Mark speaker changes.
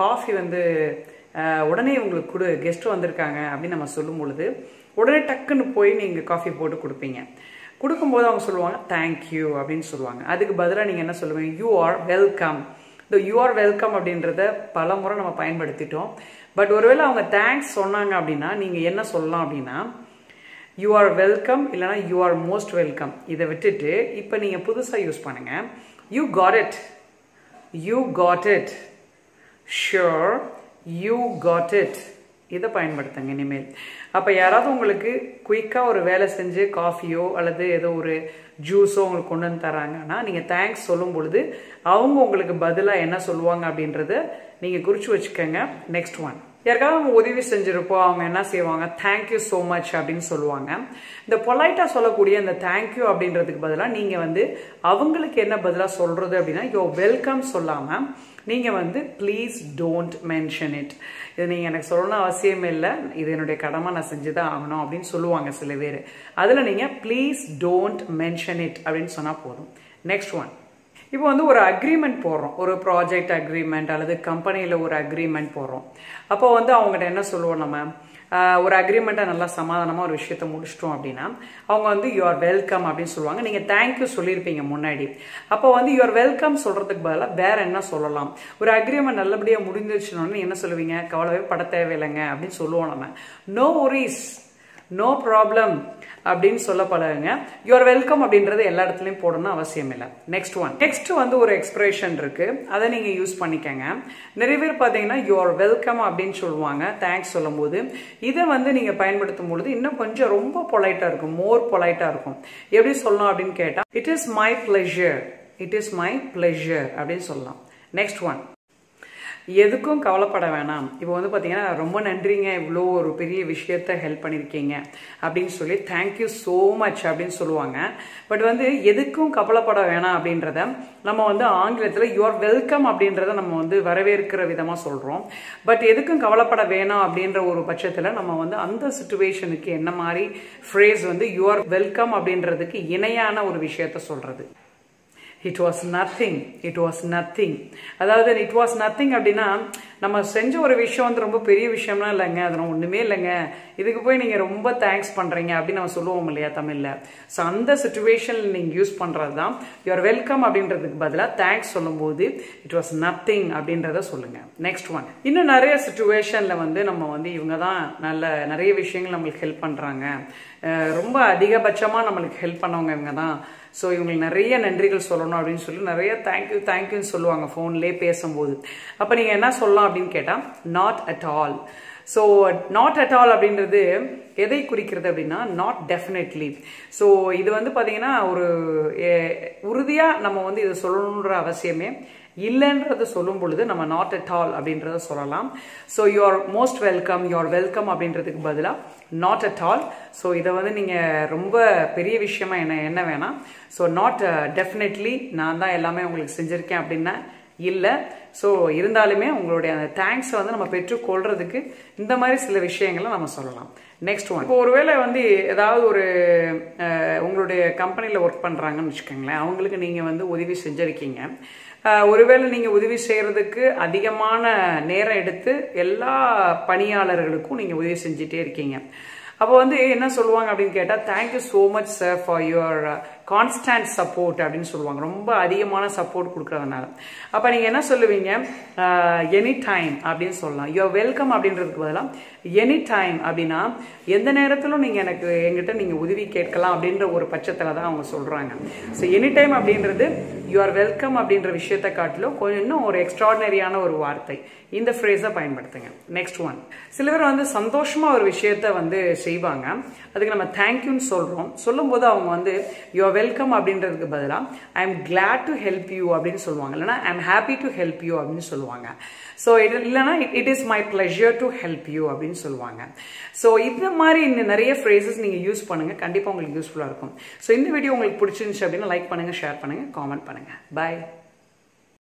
Speaker 1: coffee வந்து அஹ், உடனே உங்களுக்கு கொடு கெஸ்ட் வந்திருக்காங்க அப்படின்னு நம்ம சொல்லும் பொழுது உடனே டக்குன்னு போய் நீங்கள் காஃபி போட்டு கொடுப்பீங்க கொடுக்கும்போது அவங்க சொல்லுவாங்க தேங்க்யூ அப்படின்னு சொல்லுவாங்க அதுக்கு பதிலாக நீங்கள் என்ன சொல்லுவீங்க யூ ஆர் வெல்கம் இந்த யூ ஆர் வெல்கம் அப்படின்றத பல முறை நம்ம பயன்படுத்திட்டோம் பட் ஒருவேளை அவங்க தேங்க்ஸ் சொன்னாங்க அப்படின்னா நீங்கள் என்ன சொல்லலாம் அப்படின்னா யூ ஆர் வெல்கம் இல்லைனா யூ ஆர் மோஸ்ட் வெல்கம் இதை விட்டுட்டு இப்போ நீங்கள் புதுசாக யூஸ் பண்ணுங்க you got it you got it sure you got it இதை பயன்படுத்துங்க இனிமேல் அப்போ யாராவது உங்களுக்கு குயிக்காக ஒரு வேலை செஞ்சு காஃபியோ அல்லது ஏதோ ஒரு ஜூஸோ உங்களுக்கு கொண்டு வந்து தராங்கன்னா நீங்கள் தேங்க்ஸ் சொல்லும் பொழுது அவங்க உங்களுக்கு பதிலாக என்ன சொல்லுவாங்க அப்படின்றத நீங்கள் குறித்து வச்சுக்கோங்க நெக்ஸ்ட் ஒன் யாருக்காவது நம்ம உதவி செஞ்சிருப்போம் அவங்க என்ன செய்வாங்க தேங்க்யூ ஸோ மச் அப்படின்னு சொல்லுவாங்க இந்த பொலைட்டாக சொல்லக்கூடிய இந்த தேங்க்யூ அப்படின்றதுக்கு பதிலாக நீங்கள் வந்து அவங்களுக்கு என்ன பதிலாக சொல்கிறது அப்படின்னா யோ வெல்கம் சொல்லாமல் நீங்கள் வந்து ப்ளீஸ் டோன்ட் மென்ஷன் இட் இது நீங்கள் எனக்கு சொல்லணும் அவசியம் இல்லை இது என்னுடைய கடமை நான் செஞ்சு தான் ஆகணும் அப்படின்னு சொல்லுவாங்க சில பேர் அதில் நீங்கள் ப்ளீஸ் டோன்ட் மென்ஷன் இட் அப்படின்னு சொன்னால் போதும் நெக்ஸ்ட் ஒன் இப்போ வந்து ஒரு அக்ரிமெண்ட் போடுறோம் ஒரு ப்ராஜெக்ட் அக்ரிமெண்ட் அல்லது கம்பெனியில் ஒரு அக்ரிமெண்ட் போடுறோம் அப்போ வந்து அவங்ககிட்ட என்ன சொல்லுவோம் நம்ம ஆஹ் ஒரு அக்ரிமெண்ட்டை நல்லா சமாதானமாக ஒரு விஷயத்த முடிச்சிட்டோம் அப்படின்னா அவங்க வந்து யூ ஆர் வெல்கம் அப்படின்னு சொல்லுவாங்க நீங்கள் தேங்க்யூ சொல்லியிருப்பீங்க முன்னாடி அப்போ வந்து யூ ஆர் வெல்கம் சொல்கிறதுக்கு பதிலாக வேற என்ன சொல்லலாம் ஒரு அக்ரிமெண்ட் நல்லபடியாக முடிஞ்சிருச்சுன்னு என்ன சொல்லுவீங்க கவலைவே பட தேவையில்லைங்க அப்படின்னு சொல்லுவோம் நம்ம நோ ஒரிஸ் நோ ப்ராப்ளம் அப்படின்னு சொல்ல பழகுங்க யூஆர் வெல்கம் அப்படின்றது எல்லா இடத்துலையும் போடணும் அவசியம் இல்லை நெக்ஸ்ட் ஒன் நெக்ஸ்ட் வந்து ஒரு எக்ஸ்பிரஷன் இருக்கு அதை நீங்க யூஸ் பண்ணிக்கங்க நிறைய பேர் பார்த்தீங்கன்னா யூஆர் வெல்கம் அப்படின்னு சொல்லுவாங்க தேங்க்ஸ் சொல்லும் போது இதை வந்து நீங்க பயன்படுத்தும் பொழுது இன்னும் கொஞ்சம் ரொம்ப பொலைட்டா இருக்கும் மோர் பொலைட்டா இருக்கும் எப்படி சொல்லலாம் அப்படின்னு கேட்டா it is my pleasure it is my pleasure அப்படின்னு சொல்லலாம் நெக்ஸ்ட் ஒன் எதுக்கும் கவலைப்பட வேணாம் இப்போ வந்து பார்த்தீங்கன்னா ரொம்ப நன்றிங்க இவ்வளோ ஒரு பெரிய விஷயத்த ஹெல்ப் பண்ணியிருக்கீங்க அப்படின்னு சொல்லி தேங்க்யூ ஸோ மச் அப்படின்னு சொல்லுவாங்க பட் வந்து எதுக்கும் கவலைப்பட வேணாம் அப்படின்றத நம்ம வந்து ஆங்கிலத்தில் யூஆர் வெல்கம் அப்படின்றத நம்ம வந்து வரவேற்கிற விதமாக சொல்கிறோம் பட் எதுக்கும் கவலைப்பட வேணாம் அப்படின்ற ஒரு பட்சத்தில் நம்ம வந்து அந்த சுச்சுவேஷனுக்கு என்ன மாதிரி ஃப்ரேஸ் வந்து யூஆர் வெல்கம் அப்படின்றதுக்கு இணையான ஒரு விஷயத்த சொல்கிறது it was nothing it was nothing அதாவது இட் வாஸ் நத்திங் அப்படின்னா நம்ம செஞ்ச ஒரு விஷயம் வந்து ரொம்ப பெரிய விஷயம்லாம் இல்லைங்க அது ஒன்றுமே இல்லைங்க இதுக்கு போய் நீங்கள் ரொம்ப தேங்க்ஸ் பண்ணுறீங்க அப்படின்னு நம்ம சொல்லுவோம் இல்லையா தமிழில் ஸோ அந்த சுச்சுவேஷனில் நீங்கள் யூஸ் பண்ணுறது தான் யுவர் வெல்கம் அப்படின்றதுக்கு பதிலாக தேங்க்ஸ் சொல்லும்போது இட் வாஸ் நத்திங் அப்படின்றத சொல்லுங்கள் நெக்ஸ்ட் ஒன் இன்னும் நிறைய சுச்சுவேஷனில் வந்து நம்ம வந்து இவங்க தான் நல்ல நிறைய விஷயங்கள் நம்மளுக்கு ஹெல்ப் பண்ணுறாங்க ரொம்ப அதிகபட்சமாக நம்மளுக்கு ஹெல்ப் பண்ணவங்க இவங்க தான் ஸோ இவங்களுக்கு நிறைய நன்றிகள் சொல்லணும் அப்படின்னு சொல்லி நிறைய தேங்க்யூ தேங்க்யூன்னு சொல்லுவாங்க ஃபோன்லேயே பேசும்போது அப்போ நீங்கள் என்ன சொல்லலாம் அப்படின்னு கேட்டால் not at all so not at all அப்படின்றது எதை குறிக்கிறது அப்படின்னா நாட் டெஃபினெட்லி ஸோ இது வந்து பார்த்தீங்கன்னா ஒரு உறுதியாக நம்ம வந்து இதை சொல்லணுன்ற அவசியமே இல்லைன்றத சொல்லும் பொழுது நம்ம நாட் அட் ஆல் அப்படின்றத சொல்லலாம் so you are most welcome you are welcome அப்படின்றதுக்கு பதிலாக நாட் அட் ஆல் ஸோ இதை வந்து நீங்கள் ரொம்ப பெரிய விஷயமா என்ன என்ன வேணாம் ஸோ நாட் டெஃபினெட்லி நான் தான் எல்லாமே உங்களுக்கு செஞ்சுருக்கேன் அப்படின்னா இல்லை ஸோ இருந்தாலுமே உங்களுடைய அந்த தேங்க்ஸை வந்து நம்ம பெற்றுக்கொள்றதுக்கு இந்த மாதிரி சில விஷயங்களை நம்ம சொல்லலாம் நெக்ஸ்ட் ஒன் இப்போ ஒருவேளை வந்து ஏதாவது ஒரு உங்களுடைய கம்பெனியில் ஒர்க் பண்ணுறாங்கன்னு வச்சுக்கோங்களேன் அவங்களுக்கு நீங்கள் வந்து உதவி செஞ்சுருக்கீங்க ஒருவேளை நீங்கள் உதவி செய்கிறதுக்கு அதிகமான நேரம் எடுத்து எல்லா பணியாளர்களுக்கும் நீங்கள் உதவி செஞ்சுட்டே இருக்கீங்க அப்போ வந்து என்ன சொல்லுவாங்க அப்படின்னு கேட்டால் thank you so much sir for your constant support அப்படின்னு சொல்லுவாங்க ரொம்ப அதிகமான சப்போர்ட் கொடுக்கறதுனால அப்போ நீங்கள் என்ன சொல்லுவீங்க எனி டைம் அப்படின்னு சொல்லலாம் யுவர் வெல்கம் அப்படின்றதுக்கு பதிலாக எனி டைம் அப்படின்னா எந்த நேரத்திலும் நீங்கள் எனக்கு எங்கிட்ட நீங்கள் உதவி கேட்கலாம் அப்படின்ற ஒரு பட்சத்தில் தான் அவங்க சொல்கிறாங்க ஸோ எனி டைம் அப்படின்றது யூஆர் வெல்கம் அப்படின்ற விஷயத்தை காட்டிலும் கொஞ்சம் இன்னும் ஒரு எக்ஸ்ட்ராடினரியான ஒரு வார்த்தை இந்த ஃப்ரேஸை பயன்படுத்துங்க நெக்ஸ்ட் ஒன் சில பேர் வந்து சந்தோஷமாக ஒரு விஷயத்த வந்து செய்வாங்க அதுக்கு நம்ம தேங்க்யூன்னு சொல்கிறோம் சொல்லும்போது அவங்க வந்து யூஆர் வெல்கம் அப்படின்றதுக்கு பதிலாக I am glad to help you அப்படின்னு சொல்லுவாங்க இல்லைனா I am happy to help you அப்படின்னு சொல்லுவாங்க ஸோ இது இல்லைனா it is my pleasure to help you அப்படின்னு சொல்லுவாங்க ஸோ இந்த மாதிரி இன்னும் நிறைய ஃப்ரேசஸ் நீங்கள் யூஸ் பண்ணுங்கள் கண்டிப்பாக உங்களுக்கு யூஸ்ஃபுல்லாக இருக்கும் ஸோ இந்த வீடியோ உங்களுக்கு பிடிச்சிருந்துச்சு அப்படின்னா லைக் பண்ணுங்கள் ஷேர் பண்ணுங்கள் காமெண்ட் பண்ணுங்கள் பாய்